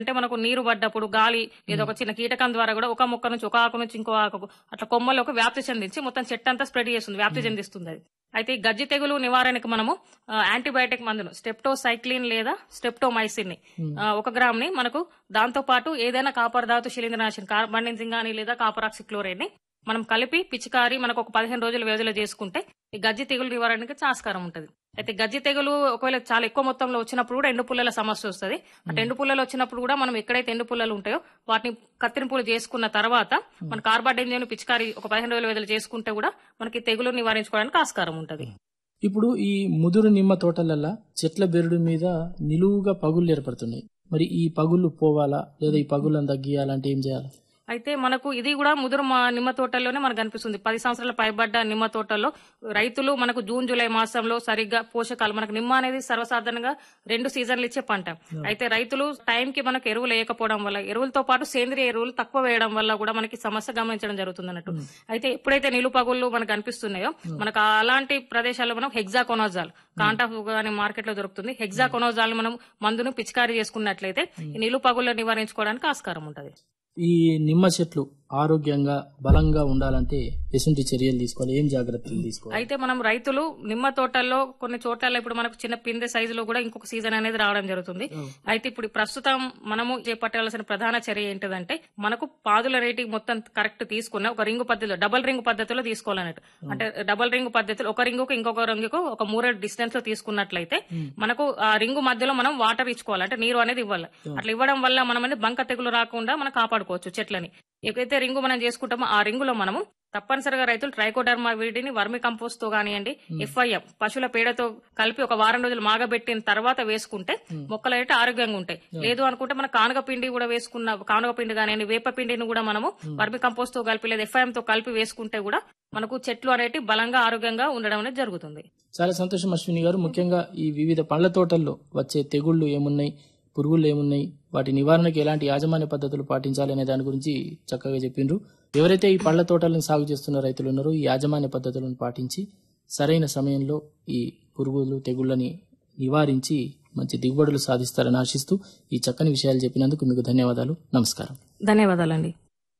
అంటే మనకు నీరు పడ్డప్పుడు గాలి ఏదో ఒక చిన్న కీటకం ద్వారా కూడా ఒక మొక్క నుంచి ఒక ఆకు నుంచి ఇంకో ఆకు అట్లా కొమ్మలోకి వ్యాప్తి చెందించి మొత్తం చెట్టు అంతా స్ప్రెడ్ చేస్తుంది వ్యాప్తి చెందిస్తుంది అది అయితే ఈ గజ్జి తెగులు నివారణకు మనము ఆ, యాంటీబయాటిక్ మందును స్టెప్టోసైక్లిన్ లేదా స్టెప్టోమైసిన్ ని ఆ, ఒక గ్రామ్ ని మనకు దాంతో పాటు ఏదైనా కాపర్ ధాతు శిలీంద్రనాశనం కార్బన్డెన్సింగ్ కానీ లేదా కాపర్ ఆక్సిక్లోరైడ్ ని మనం కలిపి పిచికారి మనకు ఒక పదిహేను రోజుల వ్యవధిలో చేసుకుంటే ఈ గజ్జి తెగులు నివారణకి ఆస్కారం ఉంటుంది అయితే గజ్జి తెగులు ఒకవేళ చాలా ఎక్కువ మొత్తంలో వచ్చినప్పుడు కూడా ఎండు పుల్లల సమస్య వస్తుంది అంటే ఎండు పుల్లలు వచ్చినప్పుడు కూడా మనం ఎక్కడైతే ఎండు పుల్లలు ఉంటాయో వాటిని కత్తిరింపులు చేసుకున్న తర్వాత మన కార్బాడెంజిన్ పిచికారి ఒక పదిహేను రోజుల వ్యవధిలో చేసుకుంటే కూడా మనకి తెగులు నివారించుకోవడానికి ఆస్కారం ఉంటుంది ఇప్పుడు ఈ ముదురు నిమ్మ తోటలల్లా చెట్ల బెరడు మీద నిలువుగా పగుళ్ళు ఏర్పడుతున్నాయి మరి ఈ పగుళ్ళు పోవాలా లేదా ఈ పగుళ్ళని తగ్గియాలంటే ఏం చేయాలి అయితే మనకు ఇది కూడా ముదురు మా నిమ్మ తోటల్లోనే మనకు కనిపిస్తుంది పది సంవత్సరాల పైబడ్డ నిమ్మ తోటల్లో రైతులు మనకు జూన్ జూలై మాసంలో సరిగ్గా పోషకాలు మనకు నిమ్మ అనేది సర్వసాధారణంగా రెండు సీజన్లు ఇచ్చే పంట అయితే రైతులు టైం కి మనకు ఎరువులు వేయకపోవడం వల్ల ఎరువులతో పాటు సేంద్రియ ఎరువులు తక్కువ వేయడం వల్ల కూడా మనకి సమస్య గమనించడం జరుగుతుంది అన్నట్టు అయితే ఎప్పుడైతే నిలుపగుళ్ళు మనకు కనిపిస్తున్నాయో మనకు అలాంటి ప్రదేశాల్లో మనం హెగ్జాకొనోజాల్ కాంటాఫ్ గానీ మార్కెట్ లో దొరుకుతుంది హెగ్జాకొనోజాల్ మనం మందును పిచికారీ చేసుకున్నట్లయితే ఈ నిలుపగుళ్ళు నివారించుకోవడానికి ఆస్కారం ఉంటుంది ఈ నిమ్మ చెట్లు ఆరోగ్యంగా బలంగా ఉండాలంటే ఎటువంటి చర్యలు తీసుకోవాలి ఏం జాగ్రత్తలు తీసుకోవాలి అయితే మనం రైతులు నిమ్మ తోటల్లో కొన్ని చోట్ల ఇప్పుడు మనకు చిన్న పిందె సైజులో కూడా ఇంకొక సీజన్ అనేది రావడం జరుగుతుంది అయితే ఇప్పుడు ప్రస్తుతం మనము చేపట్టాల్సిన ప్రధాన చర్య ఏంటిదంటే మనకు పాదుల రేటింగ్ మొత్తం కరెక్ట్ తీసుకున్న ఒక రింగు పద్ధతిలో డబల్ రింగ్ పద్ధతిలో తీసుకోవాలన్నట్టు అంటే డబల్ రింగ్ పద్ధతిలో ఒక రింగుకు ఇంకొక రింగుకు ఒక మూరే డిస్టెన్స్ లో తీసుకున్నట్లయితే మనకు ఆ రింగు మధ్యలో మనం వాటర్ ఇచ్చుకోవాలి అంటే నీరు అనేది ఇవ్వాలి అట్లా ఇవ్వడం వల్ల మనం అనేది బంక తెగులు రాకుండా మనం కాపాడుకోవచ్చు చెట్లని ఎప్పుడైతే రింగు మనం చేసుకుంటామో ఆ రింగులో మనము తప్పనిసరిగా రైతులు ట్రైకోడర్మా వీటిని వర్మి కంపోస్ట్ తో కానివ్వండి ఎఫ్ఐఎం పశువుల పేడతో కలిపి ఒక వారం రోజులు మాగబెట్టిన తర్వాత వేసుకుంటే మొక్కలు అయితే ఆరోగ్యంగా ఉంటాయి లేదు అనుకుంటే మన కానుగ పిండి కూడా వేసుకున్న కానుగ పిండి కానివ్వండి వేప పిండిని కూడా మనము వర్మి కంపోస్ట్ తో కలిపి లేదా ఎఫ్ఐఎం తో కలిపి వేసుకుంటే కూడా మనకు చెట్లు అనేవి బలంగా ఆరోగ్యంగా ఉండడం అనేది జరుగుతుంది చాలా సంతోషం అశ్విని గారు ముఖ్యంగా ఈ వివిధ పండ్ల తోటల్లో వచ్చే తెగుళ్ళు ఏమున్నాయి పురుగులు ఏమున్నాయి వాటి నివారణకు ఎలాంటి యాజమాన్య పద్ధతులు పాటించాలి అనే దాని గురించి చక్కగా చెప్పిండ్రు ఎవరైతే ఈ పండ్ల తోటలను సాగు చేస్తున్న రైతులు ఉన్నారో ఈ యాజమాన్య పద్ధతులను పాటించి సరైన సమయంలో ఈ పురుగులు తెగుళ్ళని నివారించి మంచి దిగుబడులు సాధిస్తారని ఆశిస్తూ ఈ చక్కని విషయాలు చెప్పినందుకు మీకు ధన్యవాదాలు నమస్కారం ధన్యవాదాలండి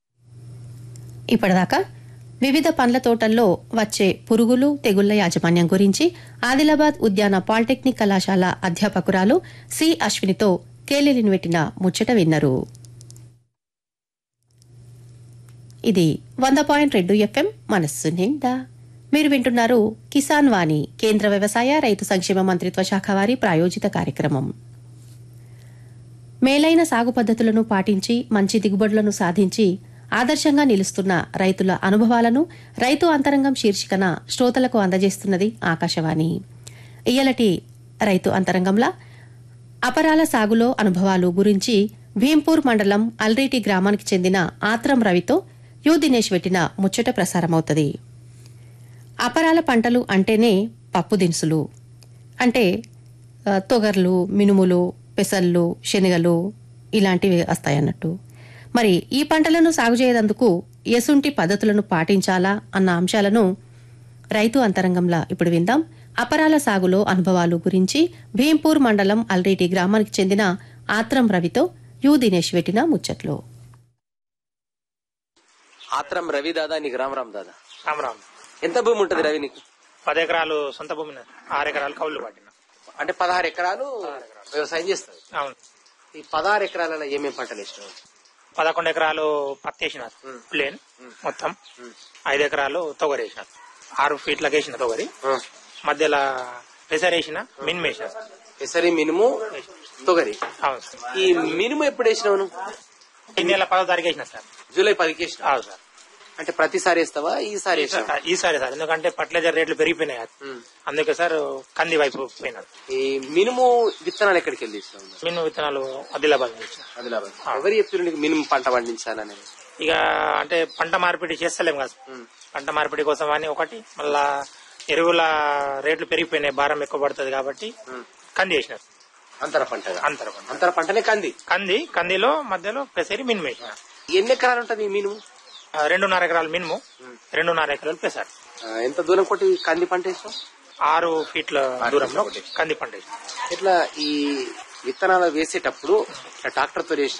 ఇప్పటిదాకా వివిధ పండ్ల తోటల్లో వచ్చే పురుగులు తెగుళ్ల యాజమాన్యం గురించి ఆదిలాబాద్ ఉద్యాన పాలిటెక్నిక్ కళాశాల అధ్యాపకురాలు సి అశ్వినితో కేలిలిని పెట్టిన ముచ్చట విన్నారు ఇది వంద పాయింట్ రెండు ఎఫ్ఎం మనస్సు నిండా మీరు వింటున్నారు కిసాన్ వాణి కేంద్ర వ్యవసాయ రైతు సంక్షేమ మంత్రిత్వ శాఖ వారి ప్రాయోజిత కార్యక్రమం మేలైన సాగు పద్ధతులను పాటించి మంచి దిగుబడులను సాధించి ఆదర్శంగా నిలుస్తున్న రైతుల అనుభవాలను రైతు అంతరంగం శీర్షికన శ్రోతలకు అందజేస్తున్నది ఆకాశవాణి ఇయ్యలటి రైతు అంతరంగంలా అపరాల సాగులో అనుభవాలు గురించి భీంపూర్ మండలం అల్రేటి గ్రామానికి చెందిన ఆత్రం రవితో యు దినేష్ పెట్టిన ముచ్చట ప్రసారమవుతుంది అపరాల పంటలు అంటేనే పప్పు దినుసులు అంటే ఆ, తొగర్లు మినుములు పెసళ్ళు శనగలు ఇలాంటివి వస్తాయన్నట్టు మరి ఈ పంటలను సాగు చేయదందుకు ఎసుంటి పద్ధతులను పాటించాలా అన్న అంశాలను రైతు అంతరంగంలా ఇప్పుడు విందాం అపరాల సాగులో అనుభవాలు గురించి భీంపూర్ మండలం అల్రేటి గ్రామానికి చెందిన ఆత్రం రవితో యు దినేష్ పెట్టిన ముచ్చట్లు ఆత్రం రవి దాదా నీకు రామ్ రామ్ దాదా రామ్ రామ్ ఎంత భూమి ఉంటది రవి నీకు పది ఎకరాలు సొంత భూమి ఉన్నది. ఆరు ఎకరాలు కౌలు పట్టిన అంటే పదహారు ఎకరాలు వ్యవసాయం చేస్తుంది అవును ఈ పదహారు ఎకరాలలో ఏమేం పంటలు వేసినావు పదకొండు ఎకరాలు పత్తి వేసినారు ప్లేన్ మొత్తం ఐదు ఎకరాలు తొగరి వేసినారు ఆరు ఫీట్లకు వేసిన తొగరి మధ్యలో పెసర్ వేసిన మిన్ వేసిన పెసరి మినుము తొగరి అవును సార్ ఈ మినుము ఎప్పుడు వేసినావు నువ్వు ఈ నెల పదో తారీఖు వేసిన సార్ జూలై పదికి వేసినావు అవును సార్ అంటే ప్రతిసారి వేస్తావా ఈసారి వేసినావా ఈసారి సార్ ఎందుకంటే ఫర్టిలైజర్ రేట్లు పెరిగిపోయినాయి కదా. అందుకే సార్ కంది వైపు పోయినాడు ఈ మినుము విత్తనాలు ఎక్కడికి వెళ్ళి తీసుకున్నావు మిన్ను విత్తనాలు ఆదిలాబాద్ చేసిన ఆదిలాబాద్ ఎవరు చెప్పారు నీకు మినుము పంట పండించాలనేది ఇక అంటే పంట మార్పిడి చేస్తలేం కదా పంట మార్పిడి కోసం అని ఒకటి మళ్ళా ఎరువుల రేట్లు పెరిగిపోయినాయి భారం ఎక్కువ పడుతుంది కాబట్టి కంది వేసినారు అంతర పంటగా అంతర పంట అంతర పంటనే కంది కంది కందిలో మధ్యలో పెసరి మినుము వేసిన ఎన్ని ఎకరాలు ఉంటది ఈ మినుము ఆ, రెండున్నర ఎకరాలు మినుము రెండున్నర ఎకరాలు పెసరు ఆ, ఎంత దూరం కొట్టి కంది పంట వేసినావు ఆరు ఫీట్ల దూరంలో కంది పంట వేసిన ఇట్లా ఈ విత్తనాలు వేసేటప్పుడు ట్రాక్టర్ తో వేసిన